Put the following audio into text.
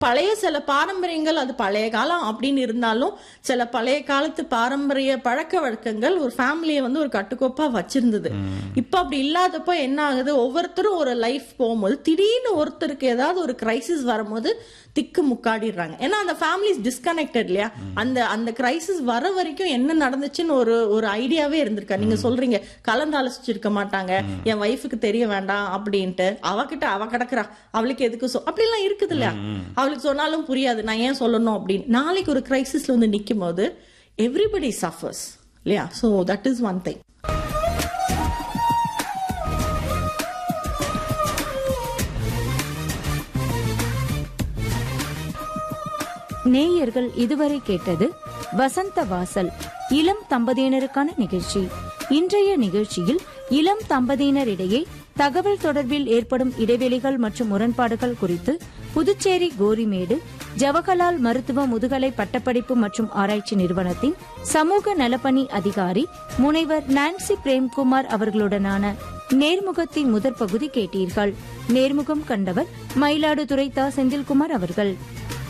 பழைய சில பாரம்பரியங்கள் அது பழைய காலம் அப்படின்னு இருந்தாலும் சில பழைய காலத்து பாரம்பரிய பழக்க வழக்கங்கள் ஒரு ஃபேமிலியை வந்து ஒரு கட்டுக்கோப்பா வச்சிருந்தது இப்ப அப்படி இல்லாதப்போ என்ன ஆகுது ஒவ்வொருத்தரும் ஒரு லைஃப் போகும்போது திடீர்னு ஒருத்தருக்கு ஏதாவது ஒரு கிரைசிஸ் வரும்போது திக்கு முக்காடிடுறாங்க ஏன்னா அந்த ஃபேமிலி டிஸ்கனெக்டட் இல்லையா அந்த அந்த கிரைசிஸ் வர வரைக்கும் என்ன நடந்துச்சுன்னு ஒரு ஒரு ஐடியாவே இருந்திருக்கா நீங்க சொல்றீங்க கலந்து ஆலோசிச்சிருக்க மாட்டாங்க என் ஒய்ஃபுக்கு தெரிய வேண்டாம் அப்படின்ட்டு அவகிட்ட அவ கிடக்குறா அவளுக்கு எதுக்கு சொ அப்படிலாம் இருக்குது இல்லையா அவளுக்கு சொன்னாலும் புரியாது நான் ஏன் சொல்லணும் அப்படின்னு நாளைக்கு ஒரு கிரைசிஸ்ல வந்து நிக்கும் போது எவ்ரிபடி சஃபர்ஸ் இல்லையா so that is one thing நேயர்கள் இதுவரை கேட்டது வசந்த வாசல் இளம் தம்பதியினருக்கான நிகழ்ச்சி இன்றைய நிகழ்ச்சியில் இளம் தம்பதியினரிடையே தகவல் தொடர்பில் ஏற்படும் இடைவெளிகள் மற்றும் முரண்பாடுகள் குறித்து புதுச்சேரி கோரிமேடு ஜவஹர்லால் மருத்துவ முதுகலை பட்டப்படிப்பு மற்றும் ஆராய்ச்சி நிறுவனத்தின் சமூக நலப்பணி அதிகாரி முனைவர் நான்சி பிரேம்குமார் அவர்களுடனான நேர்முகத்தின் முதற் பகுதி கேட்டீர்கள் நேர்முகம் கண்டவர் மயிலாடுதுறை தா செந்தில்குமார் அவர்கள்